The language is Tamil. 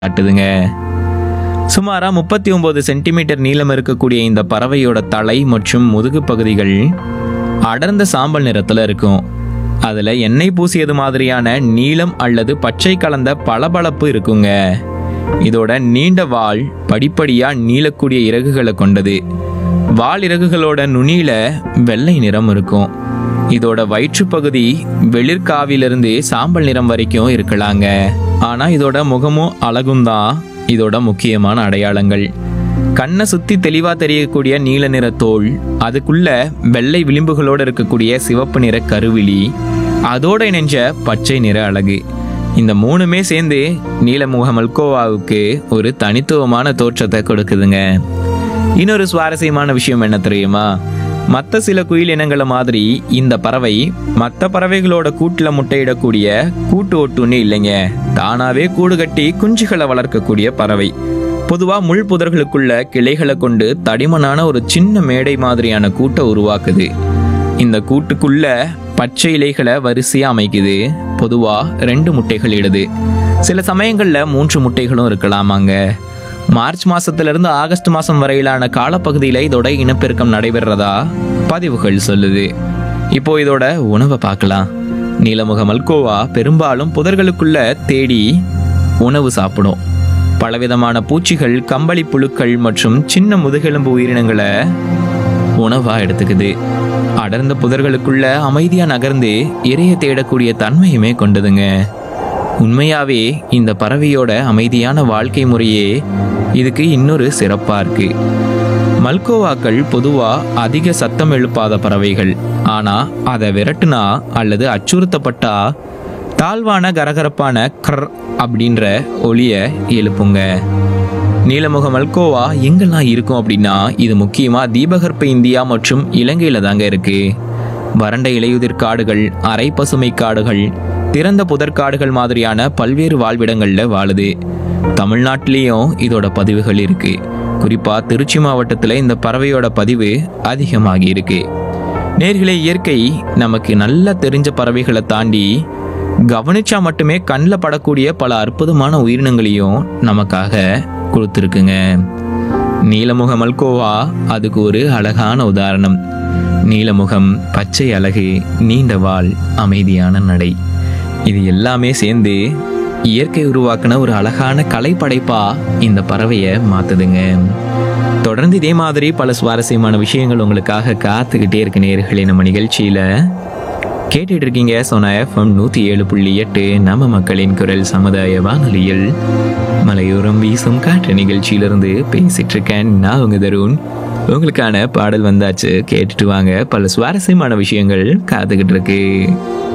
காட்டுதுங்க சுமாரா முப்பத்தி ஒன்பது சென்டிமீட்டர் நீளம் இருக்கக்கூடிய இந்த பறவையோட தலை மற்றும் முதுகு பகுதிகள் அடர்ந்த சாம்பல் நிறத்துல இருக்கும் அதுல எண்ணெய் பூசியது மாதிரியான நீலம் அல்லது பச்சை கலந்த பளபளப்பு இருக்குங்க இதோட நீண்ட வால் படிப்படியா நீளக்கூடிய இறகுகளை கொண்டது வால் இறகுகளோட நுனியில வெள்ளை நிறம் இருக்கும் இதோட வயிற்றுப்பகுதி வெளிர்காவிலிருந்து சாம்பல் நிறம் வரைக்கும் இருக்கலாங்க ஆனா இதோட முகமும் அழகும் தான் இதோட முக்கியமான அடையாளங்கள் கண்ணை சுத்தி தெளிவா தெரியக்கூடிய நீல நிற தோல் அதுக்குள்ள வெள்ளை விளிம்புகளோட இருக்கக்கூடிய சிவப்பு நிற கருவிழி அதோட இணைஞ்ச பச்சை நிற அழகு இந்த மூணுமே சேர்ந்து நீலமுக மல்கோவாவுக்கு ஒரு தனித்துவமான தோற்றத்தை கொடுக்குதுங்க இன்னொரு சுவாரஸ்யமான விஷயம் என்ன தெரியுமா மற்ற சில குயில் இனங்களை மாதிரி இந்த பறவை மற்ற பறவைகளோட கூட்டில் முட்டையிடக்கூடிய கூட்டு ஒட்டுண்ணி இல்லைங்க தானாவே கூடு கட்டி குஞ்சுகளை வளர்க்கக்கூடிய பறவை பொதுவா முள் புதர்களுக்குள்ள கிளைகளை கொண்டு தடிமனான ஒரு சின்ன மேடை மாதிரியான கூட்டை உருவாக்குது இந்த கூட்டுக்குள்ள பச்சை இலைகளை வரிசையா அமைக்குது பொதுவா ரெண்டு முட்டைகள் இடுது சில சமயங்கள்ல மூன்று முட்டைகளும் இருக்கலாமாங்க மார்ச் மாசத்துல இருந்து ஆகஸ்ட் மாசம் வரையிலான காலப்பகுதியில இதோட இனப்பெருக்கம் நடைபெறதா பதிவுகள் சொல்லுது இப்போ இதோட உணவை பார்க்கலாம் நீலமுக மல்கோவா பெரும்பாலும் புதர்களுக்குள்ள தேடி உணவு சாப்பிடும் பலவிதமான பூச்சிகள் கம்பளி புழுக்கள் மற்றும் சின்ன முதுகெலும்பு உயிரினங்களை உணவா எடுத்துக்குது அடர்ந்த புதர்களுக்குள்ள அமைதியா நகர்ந்து இரையை தேடக்கூடிய தன்மையுமே கொண்டதுங்க உண்மையாவே இந்த பறவையோட அமைதியான வாழ்க்கை முறையே இதுக்கு இன்னொரு சிறப்பா இருக்கு மல்கோவாக்கள் பொதுவா அதிக சத்தம் எழுப்பாத பறவைகள் ஆனா அதை விரட்டுனா அல்லது அச்சுறுத்தப்பட்டா தாழ்வான கரகரப்பான கர் அப்படின்ற ஒலிய எழுப்புங்க நீலமுக மல்கோவா எங்கெல்லாம் இருக்கும் அப்படின்னா இது முக்கியமா தீபகற்ப இந்தியா மற்றும் இலங்கையில தாங்க இருக்கு வறண்ட இலையுதிர் காடுகள் அரை பசுமை காடுகள் திறந்த புதற்காடுகள் மாதிரியான பல்வேறு வாழ்விடங்கள்ல வாழுது தமிழ்நாட்டிலையும் இதோட பதிவுகள் இருக்கு குறிப்பா திருச்சி மாவட்டத்துல இந்த பறவையோட பதிவு அதிகமாகி இருக்கு நேர்களே இயற்கை நமக்கு நல்லா தெரிஞ்ச பறவைகளை தாண்டி கவனிச்சா மட்டுமே கண்ணில் படக்கூடிய பல அற்புதமான உயிரினங்களையும் நமக்காக கொடுத்துருக்குங்க நீலமுக மல்கோவா அதுக்கு ஒரு அழகான உதாரணம் நீலமுகம் பச்சை அழகு நீண்ட வால் அமைதியான நடை இது எல்லாமே சேர்ந்து இயற்கை உருவாக்குன ஒரு அழகான கலைப்படைப்பா இந்த பறவையை மாத்துதுங்க தொடர்ந்து இதே மாதிரி பல சுவாரஸ்யமான விஷயங்கள் உங்களுக்காக காத்துக்கிட்டே இருக்கு நேர்களே நம்ம நிகழ்ச்சியில கேட்டுட்டு இருக்கீங்க சோனா எஃப்எம் நூத்தி ஏழு புள்ளி எட்டு நம்ம மக்களின் குரல் சமுதாய வானொலியில் மலையோரம் வீசும் காற்று நிகழ்ச்சியிலிருந்து பேசிட்டு இருக்கேன் நான் உங்க தருண் உங்களுக்கான பாடல் வந்தாச்சு கேட்டுட்டு வாங்க பல சுவாரஸ்யமான விஷயங்கள் காத்துக்கிட்டு இருக்கு